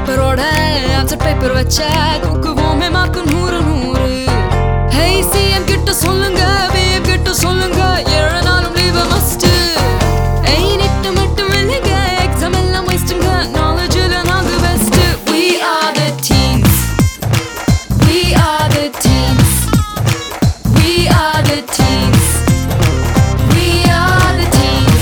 பேப்பரோட answer paper வச்ச தூக்குவோமே mark நூறு நூறு ஹே சிஎம் கிட்ட சொல்லுங்க பிஎம் கிட்ட சொல்லுங்க ஏழு நாளும் லீவ் மஸ்ட் ஏய் நிட்டு மட்டும் இல்லைங்க எக்ஸாம் எல்லாம் வேஸ்ட்டுங்க நாலேஜில் நாங்க best we are the teens we are the teens we are the teens we are the teens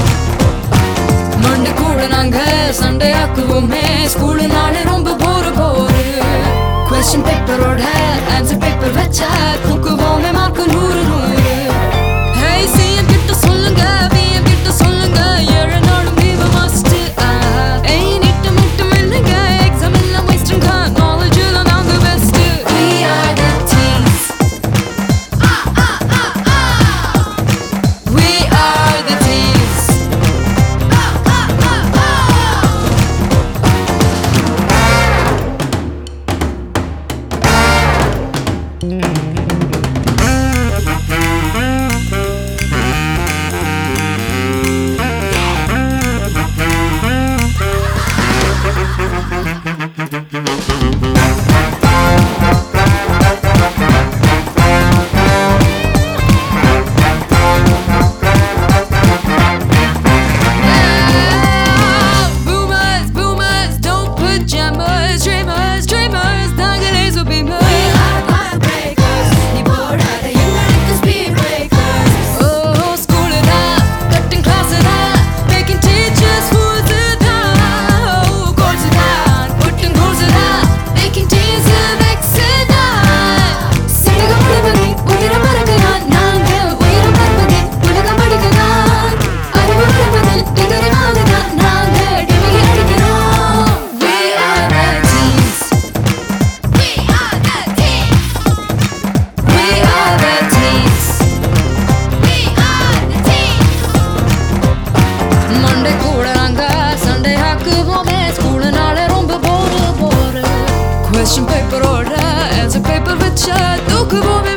மண்டை கூட நாங்க சண்டை ஆக்குவோமே ஸ்கூலு நாளே ரொம்ப போரு போரு கொஸ்டின் பேப்பரோட ஆன்சர் பேப்பர் வச்சா தூக்குவோமே மார்க்கு நூறு நூறு ஹே சிஎம் கிட்ட சொல்லுங்க பிஎம் கிட்ட சொல்லுங்க ஏழு நாளும் லீவ் மஸ்ட் ஏய் நிட்டு மட்டும் இல்லைங்க எக்ஸாம் எல்லாம் வேஸ்ட்டுங்க நாலேஜில் நாங்க best we are the teens we are the teens Boomers, boomers, don't put jammers, dreamers, dreamers, நாங்களே சுபிமர். Oh, school தான், cutting class தான், making teachers fools தான். Oh, goals தான், putting goals தான், making teens vex தான். சிறுகம் வளர்வதே, உயரம் பறக்கலாம், நாங்கள் உயரம் பறப்பதே, உலகம் படிக்கலாம். அறிவு வளர்வதில் டிகிரி வாங்கலாம், நாங்கள் டிகிரி அடிக்கிறோம். We are the teens. We are the teens. We are the teens. மண்டை கூட நாங்க சண்டை ஆக்குவோமே ஸ்கூலு நாளே ரொம்ப போரு போரு கொஸ்டின் பேப்பரோட ஆன்சர் பேப்பர் வச்சா தூக்குவோமே